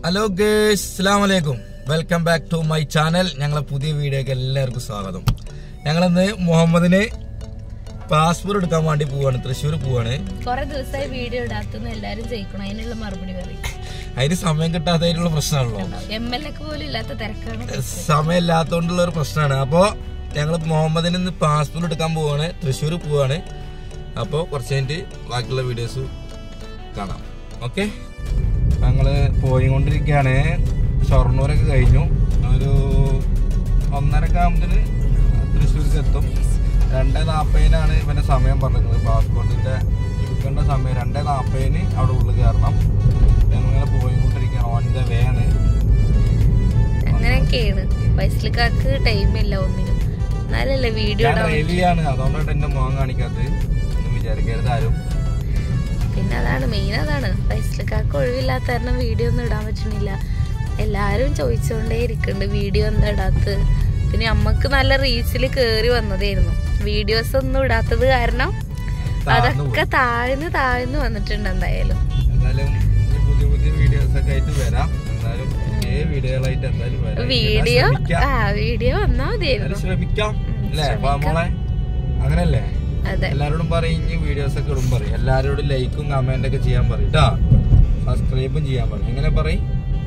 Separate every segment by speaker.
Speaker 1: Hello girls അസ്സാം വലൈക്കും welcome back to my channel ഞങ്ങളെ പുതിയ വീഡിയോക്ക് എല്ലാവർക്കും സ്വാഗതം ഞങ്ങളിന്ന് മുഹമ്മദിന് പാസ്പോർട്ട് എടുക്കാൻ വേണ്ടി പോവാണ് തൃശ്ശൂർ പോവാണ്
Speaker 2: കൊറേ ദിവസമായി വീഡിയോ ഇടാത്തുന്ന എല്ലാരും ജയിക്കണം അതിനുള്ള മറുപടി പറയും
Speaker 1: അതിന് സമയം കിട്ടാത്തതിനുള്ള പ്രശ്നമാണല്ലോ
Speaker 2: എം എൽ എക്ക് പോലും ഇല്ലാത്ത തിരക്കാണ്
Speaker 1: സമയം ഇല്ലാത്തതുകൊണ്ടുള്ള ഒരു പ്രശ്നമാണ് അപ്പോൾ ഞങ്ങൾ മുഹമ്മദിന് ഇന്ന് പാസ്പോർട്ട് എടുക്കാൻ പോവാണ് തൃശ്ശൂർ പോവാണ് അപ്പോൾ കുറച്ച് കഴിഞ്ഞിട്ട് ബാക്കിയുള്ള വീഡിയോസ് കാണാം ഓക്കെ ഞങ്ങൾ പോയിക്കൊണ്ടിരിക്കുകയാണ് ഷൊർണൂരൊക്കെ കഴിഞ്ഞു ഒരു ഒന്നരക്കെ ആകുമ്പത്തിന് തൃശ്ശൂർക്ക് എത്തും രണ്ടേ നാൽപ്പതിനാണ് ഇവൻ്റെ സമയം പറഞ്ഞിരുന്നത് പാസ്പോർട്ടിൻ്റെ എടുക്കേണ്ട സമയം രണ്ടേ നാൽപ്പതിന് അവിടെ ഉള്ളിൽ കയറണം ഞങ്ങളിങ്ങനെ പോയിക്കൊണ്ടിരിക്കുകയാണ് ഓൺ ദ വേ ആണ്
Speaker 2: അങ്ങനെയൊക്കെയാണ് വയസ്സിലേക്കാക്ക് ടൈമില്ല ഒന്നിനും എന്നാലല്ലേ വീഡിയോ
Speaker 1: ഞാൻ
Speaker 2: ഇടാൻ
Speaker 1: ഡ്രൈവ് ചെയ്യാണ് അതുകൊണ്ടാണ് എന്റെ മുഖം കാണിക്കാത്തത് ഒന്നും വിചാരിക്കരുത് ആരും
Speaker 2: പിന്നെ അതാണ് മെയിൻ അതാണ് വയസ്സിലേക്കാക്ക് ഒഴിവില്ലാത്ത കാരണം വീഡിയോ ഒന്നും ഇടാൻ പറ്റണില്ല എല്ലാരും ചോദിച്ചുകൊണ്ടേ ഇരിക്കുന്നുണ്ട് വീഡിയോ എന്താ ഇടാത്തത് പിന്നെ അമ്മക്ക് നല്ല റീച്ചിൽ കേറി വന്നതായിരുന്നു വീഡിയോസ് ഒന്നും ഇടാത്തത് കാരണം അതൊക്കെ താഴ്ന്ന് താഴ്ന്ന് വന്നിട്ടുണ്ട് എന്തായാലും
Speaker 1: എന്തായാലും ഇനി പുതിയ പുതിയ വീഡിയോസ് ഒക്കെ ആയിട്ട് വരാം എന്തായാലും ഏ വീഡിയോകളായിട്ട് എന്തായാലും വരാം
Speaker 2: വീഡിയോ
Speaker 1: ശ്രമിക്കാം.
Speaker 2: ആ വീഡിയോ വന്നാ മതിയായിരുന്നു
Speaker 1: എന്തായാലും ശ്രമിക്കാം
Speaker 2: ഉം,
Speaker 1: അല്ലേ അപ്പൊ നമ്മളെ അങ്ങനല്ലേ
Speaker 2: അതെ
Speaker 1: എല്ലാരോടും പറയും ഇനി വീഡിയോസ് ഒക്കെ ഇടും പറയും എല്ലാരോടും ലൈക്കും കമന്റ് ഒക്കെ ചെയ്യാൻ പറയും കേട്ടോ സബ്സ്ക്രൈബും ചെയ്യാൻ പറയും എങ്ങനെ പറയും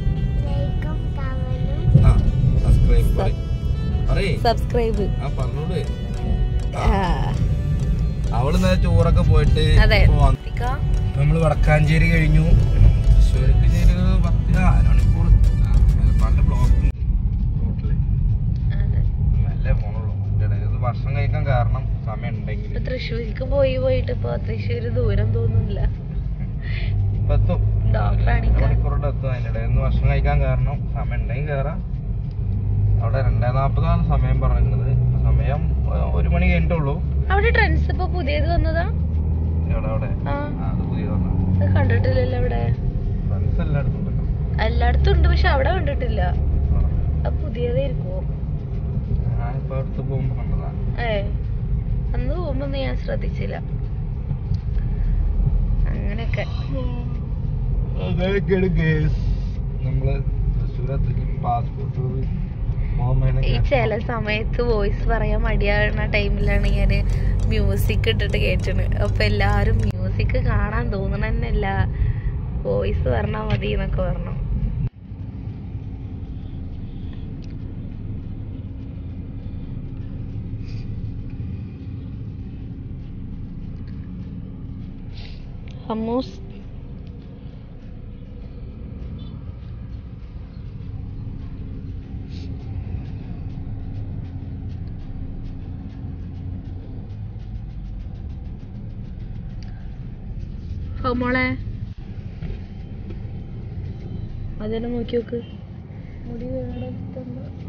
Speaker 1: ആ സബ്സ്ക്രൈബ് പറയും പറയ്
Speaker 2: സബ്സ്ക്രൈബ്
Speaker 1: ആ പറഞ്ഞോട് അവള് ഇന്നലെ ടൂറൊക്കെ പോയിട്ട്
Speaker 2: അതെ
Speaker 1: ഇപ്പൊ വന്ന് നമ്മള് വടക്കാഞ്ചേരി കഴിഞ്ഞു തൃശ്ശൂർക്ക് ഇനി ഒരു പത്ത് അരമണിക്കൂർ മലപ്പാടിന്റെ ബ്ലോക്ക് റോട്ടില്
Speaker 2: അതെ
Speaker 1: നല്ല പോണുള്ളൂ ഇതിന്റെ ഇടയിൽ ഇത് ഭക്ഷണം കഴിക്കാൻ കാരണം സമയം ഉണ്ടെങ്കിൽ
Speaker 2: ഇപ്പൊ തൃശ്ശൂർക്ക് പോയി പോയിട്ട് ഇപ്പൊ തൃശ്ശൂര് ദൂരം തോന്നുന്നില്ല
Speaker 1: ഇപ്പൊ എത്തും
Speaker 2: ഡോക്ടർ കാണിക്കാൻ
Speaker 1: മണിക്കൂറുടെ എത്തും അതിന്റെ ഇടയിൽ നിന്ന് ഭക്ഷണം കഴിക്കാൻ കാരണം സമയം ഉണ്ടെങ്കിൽ കയറാം അവിടെ രണ്ടേ നാപ്പതാണ് സമയം പറഞ്ഞിരുന്നത് സമയം ഏർ, ഒരു മണി കഴിഞ്ഞിട്ടുള്ളൂ
Speaker 2: അവിടെ ട്രെൻഡ്സ് ഇപ്പൊ പുതിയത് വന്നതാ
Speaker 1: എവിടെ അവിടെ
Speaker 2: ആ
Speaker 1: ആ, അത് പുതിയ വന്ന
Speaker 2: അത് കണ്ടിട്ടില്ലല്ലോ അവിടെ
Speaker 1: ഫ്രണ്ട്സ് എല്ലായിടത്തും ഉണ്ടല്ലോ
Speaker 2: എല്ലായിടത്തും ഉണ്ട് പക്ഷെ അവിടെ കണ്ടിട്ടില്ല
Speaker 1: ആ.
Speaker 2: അത് പുതിയതായിരിക്കും
Speaker 1: ഞാൻ ഇപ്പൊ അടുത്ത് പോകുമ്പോ കണ്ടതാ
Speaker 2: ഏ അന്ന് പോകുമ്പോ ഒന്നും ഞാൻ ശ്രദ്ധിച്ചില്ല അങ്ങനെയൊക്കെ
Speaker 1: അതൊക്കെയാണ് കേസ് നമ്മള് തൃശ്ശൂരത്തേക്ക് പാസ്പോർട്ട്
Speaker 2: ഈ ചില സമയത്ത് വോയിസ് പറയാൻ മടിയാകുന്ന ടൈമിലാണ് ഞാൻ മ്യൂസിക് ഇട്ടിട്ട് കേട്ടണ് അപ്പൊ എല്ലാരും മ്യൂസിക് കാണാൻ തോന്നണ തന്നെയല്ല വോയിസ് പറഞ്ഞാ മതി എന്നൊക്കെ പറഞ്ഞു ഹമ്മൂസ് ഹോ മോളെ അതെന്നെ നോക്കി നോക്ക് മുടി വേണം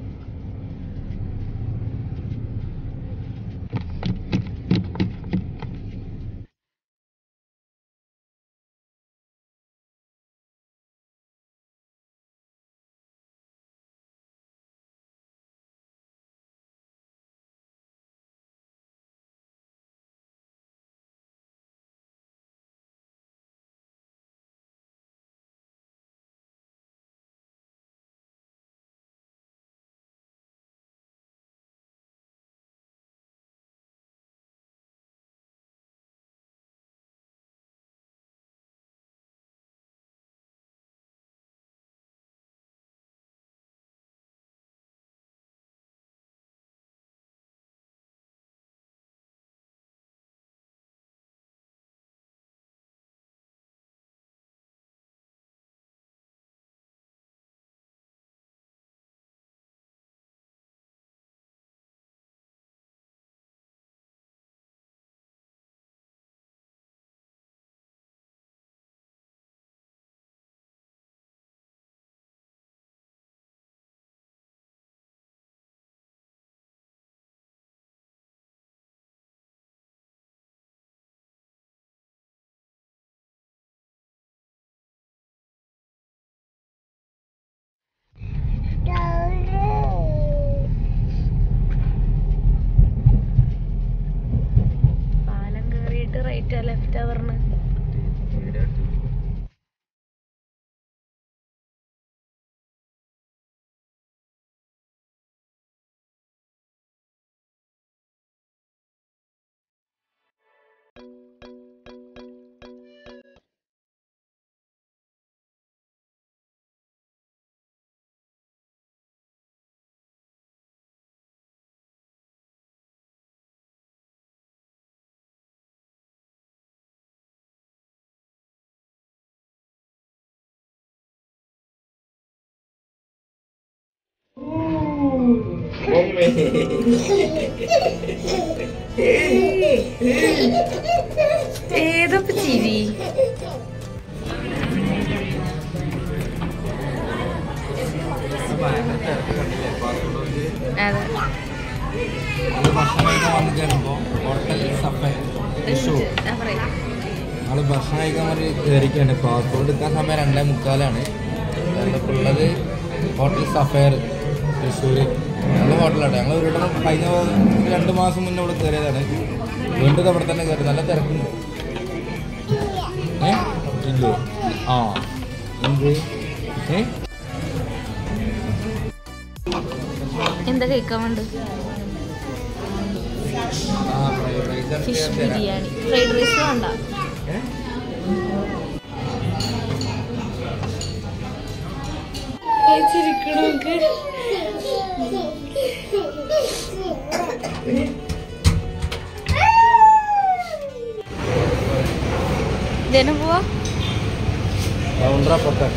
Speaker 2: ഏതപ്പ ചിരി അതെ
Speaker 1: ഭക്ഷണം കഴിക്കാൻ വന്ന് കയറുമ്പോ ഹോട്ടൽ സഫേ തൃശ്ശൂർ
Speaker 2: ഞാൻ പറയാം
Speaker 1: ഞങ്ങൾ ഭക്ഷണം കഴിക്കാൻ വേണ്ടി കയറിക്കാണ് പാസ്പോർട്ട് എടുക്കാൻ സമയം രണ്ടേ മുക്കാലാണ് ഞങ്ങളിപ്പോൾ ഉള്ളത് ഹോട്ടൽ സഫയർ തൃശ്ശൂർ ഞങ്ങൾ ഹോട്ടലാണ് ഞങ്ങൾ ഒരു വട്ടം കഴിഞ്ഞ ഒരു രണ്ട് മാസം മുന്നേ ഇവിടെ കയറിയതാണ് വീണ്ടും അവിടെ തന്നെ കയറി നല്ല തിരക്കുണ്ട് ഏ ഇല്ലേ ആ എന്ത് ഏ
Speaker 2: എന്താ കഴിക്കാൻ വേണ്ട
Speaker 1: ആ fried rice
Speaker 2: fish biryani fried rice വേണ്ട
Speaker 1: ഏ
Speaker 2: ചിരിക്കണോക്ക് ഇതിന് പോവാ
Speaker 1: കൗണ്ടറ പൊക്ക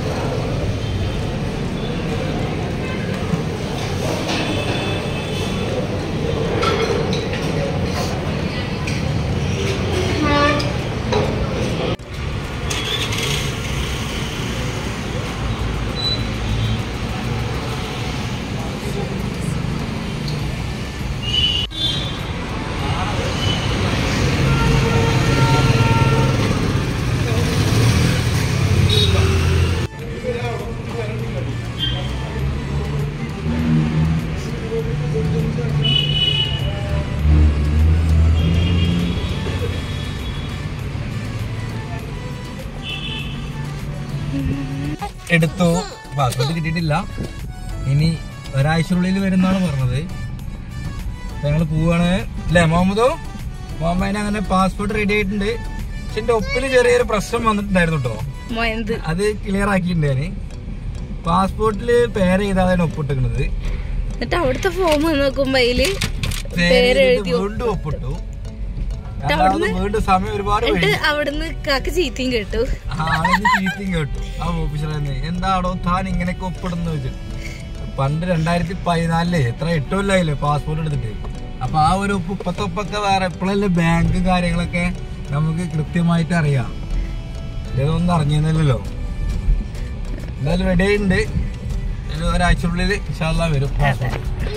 Speaker 1: എടുത്തു പാസ്പോർട്ട് കിട്ടിയിട്ടില്ല ഇനി ഒരാഴ്ചക്കുള്ളിൽ വരുന്നാണ് പറഞ്ഞത് അപ്പൊ ഞങ്ങള് പോവാണ് അല്ലേ മുഹമ്മദോ മുഹമ്മദിന് അങ്ങനെ പാസ്പോർട്ട് റെഡി ആയിട്ടുണ്ട് പക്ഷെ എന്റെ ഒപ്പില് ചെറിയൊരു പ്രശ്നം വന്നിട്ടുണ്ടായിരുന്നു കേട്ടോ
Speaker 2: മൊയന്ത്
Speaker 1: അത് ക്ലിയർ ആക്കിയിട്ടുണ്ട് ഞാന് പാസ്പോർട്ടില് പേര് ചെയ്താണ് ഒപ്പിട്ടിരിക്കുന്നത്
Speaker 2: എന്നിട്ട് അവിടുത്തെ ഫോം നോക്കുമ്പോ അതില്
Speaker 1: പേര്
Speaker 2: പേര്
Speaker 1: എഴുതിയിട്ട്
Speaker 2: എഴുതി
Speaker 1: വീണ്ടും ഒപ്പിട്ടു രണ്ടാമത് വീണ്ടും സമയം ഒരുപാട്
Speaker 2: എന്നിട്ട്
Speaker 1: വൈകി.
Speaker 2: അവിടുന്ന് കാക്ക് ചീത്തയും കേട്ടു
Speaker 1: ആ, ആളിന്ന് ചീത്തയും കേട്ടു ആ ഓഫീസറെ എന്താടോ താൻ ഇങ്ങനെയൊക്കെ ഒപ്പിടുന്ന വെച്ചിട്ട് പണ്ട് രണ്ടായിരത്തി പതിനാലില് എത്ര എട്ട് കൊല്ലായില്ലേ പാസ്പോർട്ട് എടുത്തിട്ട് അപ്പൊ ആ ഒരു ഒപ്പ് ഇപ്പത്തെ ഒപ്പൊക്കെ വേറെ ഇപ്പോഴല്ലേ ബാങ്ക് കാര്യങ്ങളൊക്കെ നമുക്ക് കൃത്യമായിട്ട് അറിയാം ഇതൊന്നും അറിഞ്ഞിരുന്നില്ലല്ലോ എന്തായാലും റെഡി ആയിട്ടുണ്ട് ഒരു ഒരാഴ്ചക്കുള്ളിൽ ഇൻഷാല്ലാ വരും പാസ്പോർട്ട്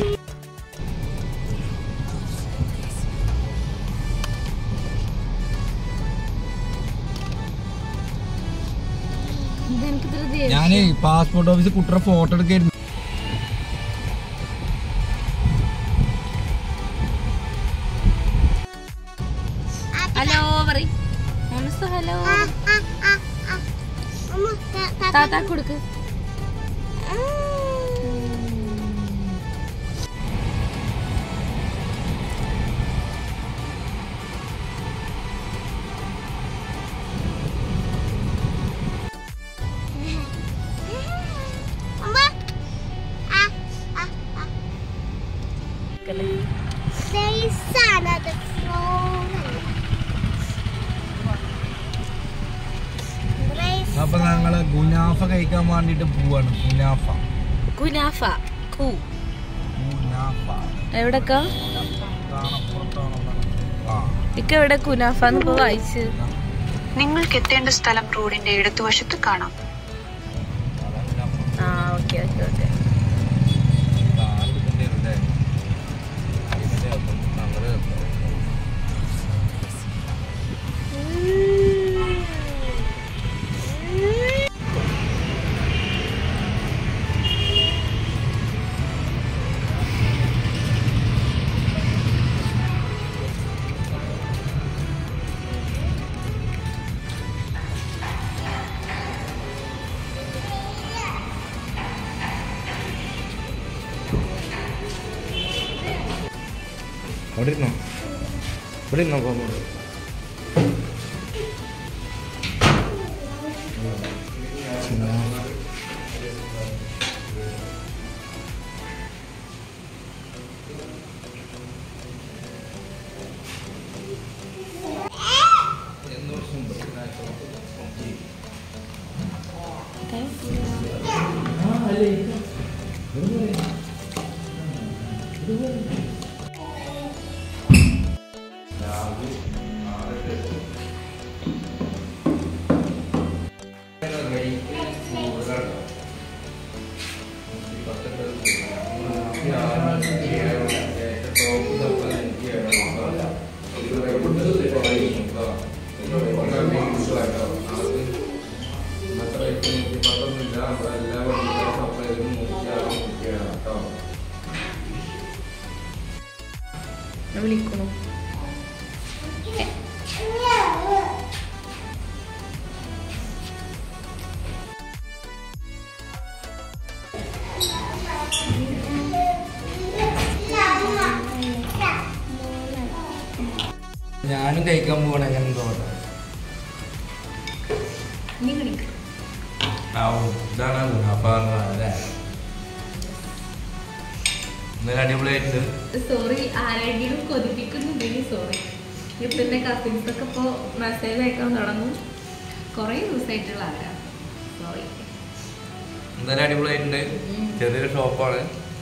Speaker 2: ഇതെനിക്കിത്ര ദേഷ്യം.
Speaker 1: ഞാന് പാസ്പോർട്ട് ഓഫീസിൽ കുട്ടിയുടെ ഫോട്ടോ എടുക്കായിരുന്നു
Speaker 2: ഹലോ പറയ് മോനസ് ഹലോ താത്താ കൊടുക്ക്
Speaker 1: അപ്പൊ ഞങ്ങള് ഗുനാഫ കഴിക്കാൻ വേണ്ടിട്ട് പോവാണ് ഗുനാഫ
Speaker 2: കുനാഫ കു
Speaker 1: ഗുനാഫ
Speaker 2: എവിടക്കാ
Speaker 1: ആ
Speaker 2: ഇക്ക എവിടെ കുനാഫ ഇപ്പൊ വായിച്ച്
Speaker 3: നിങ്ങൾക്ക് എത്തേണ്ട സ്ഥലം റോഡിന്റെ ഇടതുവശത്ത് കാണാം
Speaker 2: ആ ഓക്കെ ഓക്കെ ഓക്കെ
Speaker 1: അവിടെ ഇരുന്നോ ഇവിടെ ഇരുന്നോ പോകുമ്പോൾ
Speaker 2: വിളിക്കണു
Speaker 1: ഞാനും കഴിക്കാൻ പോകണ എങ്ങനെ തോന്നുന്നു
Speaker 2: നീ വിളിക്കും
Speaker 1: ഇതാണ് ഗുണാപ്പ അല്ലേ ഇന്നലെ അടിപൊളിയായിട്ട്
Speaker 2: സോറി ആരെങ്കിലും കൊതിപ്പിക്കുന്നുണ്ടെങ്കിൽ സോറി ഇപ്പൊ എന്റെ കസിൻസ് ഒക്കെ ഇപ്പോ മെസ്സേജ് അയക്കാൻ തുടങ്ങും കുറേ ദിവസമായിട്ടുള്ള ആരാണ് സോറി
Speaker 1: എന്തായാലും അടിപൊളിയായിട്ടുണ്ട് ചെറിയൊരു ഷോപ്പാണ്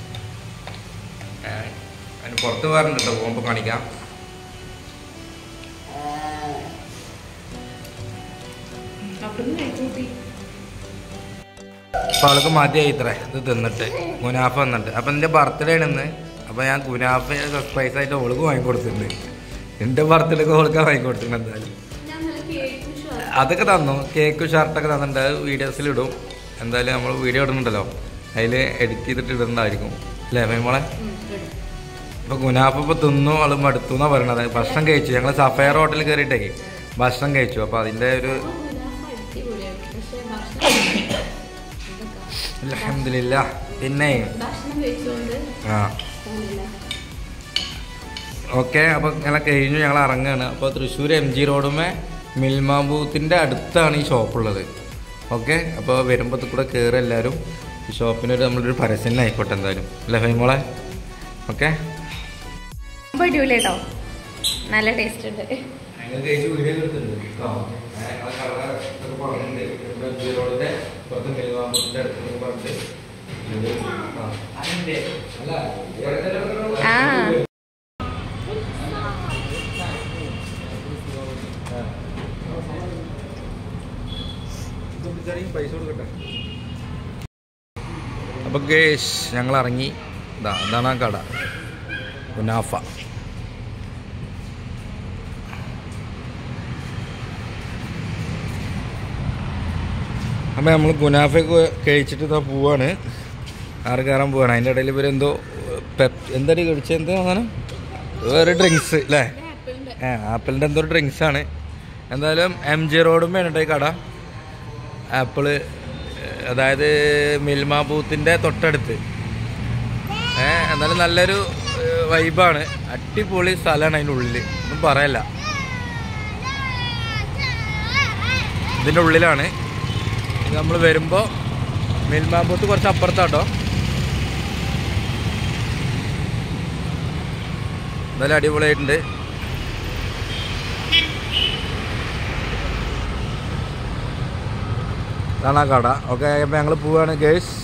Speaker 1: അതിന് പുറത്ത് പോകാറുണ്ട് കേട്ടോ പോകുമ്പോൾ കാണിക്കാം
Speaker 2: അപ്പൊ കഴിച്ചൂട്ടി
Speaker 1: അപ്പോൾ അവൾക്ക് മതിയായി ഇത്ര ഇത് തിന്നിട്ട് ഗുനാഫ വന്നിട്ട് അപ്പം എൻ്റെ ബർത്ത്ഡേ ആണെന്ന് അപ്പോൾ ഞാൻ ഗുനാഫ സർപ്രൈസ് ആയിട്ട് അവൾക്ക് വാങ്ങിക്കൊടുത്തിട്ടുണ്ട് എൻ്റെ ബർത്ത്ഡേക്ക് അവൾക്ക് വാങ്ങിക്കൊടുത്തിട്ടുണ്ട് എന്തായാലും
Speaker 2: ഞാൻ നല്ല കേക്ക്
Speaker 1: അതൊക്കെ തന്നു കേക്കും ഷർട്ടൊക്കെ തന്നിട്ടുണ്ട് അത് വീഡിയോസിൽ ഇടും എന്തായാലും നമ്മൾ വീഡിയോ ഇടുന്നുണ്ടല്ലോ അതിൽ എഡിറ്റ് ചെയ്തിട്ട് ഇടുന്നുണ്ടായിരിക്കും അല്ലേ മോളെ ഇപ്പൊ ഗുനാഫ് ഇപ്പൊ തിന്നു ആള് മടുത്തു എന്നാ പറയണത് ഭക്ഷണം കഴിച്ചു ഞങ്ങൾ സഫയർ ഹോട്ടലിൽ കയറിയിട്ടേ ഭക്ഷണം കഴിച്ചു അപ്പൊ അതിന്റെ ഒരു അൽഹംദുലില്ലാ പിന്നെ
Speaker 2: ഭക്ഷണം കഴിച്ചുകൊണ്ട്
Speaker 1: ആ ഓക്കെ അപ്പൊ ഞങ്ങൾ കഴിഞ്ഞു ഞങ്ങൾ ഇറങ്ങുകയാണ് അപ്പോൾ തൃശ്ശൂർ എം ജി റോഡുമേ മിൽമ ബൂത്തിന്റെ അടുത്താണ് ഈ ഷോപ്പുള്ളത് ഓക്കെ അപ്പോൾ വരുമ്പോൾ കൂടെ കയറി എല്ലാവരും ഈ ഷോപ്പിനൊരു നമ്മളൊരു പരസ്യം ആയിക്കോട്ടെ എന്തായാലും അല്ലേ ഫൈമോളെ ഓക്കെ
Speaker 2: അടിപൊളി കേട്ടോ നല്ല ടേസ്റ്റ് ഉണ്ട്
Speaker 1: ഞങ്ങൾ കഴിച്ച് വീഡിയോ എടുത്തിട്ടുണ്ട് കേട്ടോ ഞങ്ങളെ കട ഇതൊക്കെ പറഞ്ഞിട്ടുണ്ട് ഇവിടെ എം ജി റോഡിന്റെ പുറത്ത് മിൽമ ബൂത്തിന്റെ അടുത്ത് പറഞ്ഞിട്ട് ഇത് ആ. അല്ല ഇവിടെ
Speaker 2: ആ
Speaker 1: പൈസ കൊടുക്കട്ടെ അപ്പൊ ഗേഷ് ഞങ്ങൾ ഇറങ്ങി ഇതാ ഇതാണ് ആ കട കുനാഫ അപ്പം നമ്മൾ കുനാഫയൊക്കെ കഴിച്ചിട്ട് ഇതാ പോവാണ് ആറ് കയറാൻ പോവാണ് അതിൻ്റെ ഇടയിൽ ഇവരെന്തോ പെപ് എന്താ കഴിച്ചത് എന്താ സാധനം വേറെ ഡ്രിങ്ക്സ് അല്ലേ ആ ആപ്പിളിൻ്റെ എന്തോ ഡ്രിങ്ക്സ് ആണ് എന്തായാലും എം ജി റോഡും വേണം ഈ കട ആപ്പിള് അതായത് മിൽമ ബൂത്തിൻ്റെ തൊട്ടടുത്ത് ഏ എന്നാലും നല്ലൊരു വൈബാണ് അടിപൊളി സ്ഥലമാണ് അതിൻ്റെ ഉള്ളിൽ ഒന്നും പറയല്ല ഇതിൻ്റെ ഉള്ളിലാണ് ഇത് നമ്മൾ വരുമ്പോൾ മിൽമ ബൂത്ത് കുറച്ച് അപ്പുറത്താട്ടോ എന്തായാലും അടിപൊളിയായിട്ടുണ്ട് ഇതാണ് ആ കട ഓക്കെ അപ്പം ഞങ്ങൾ പോവുകയാണ് ഗേഴ്സ്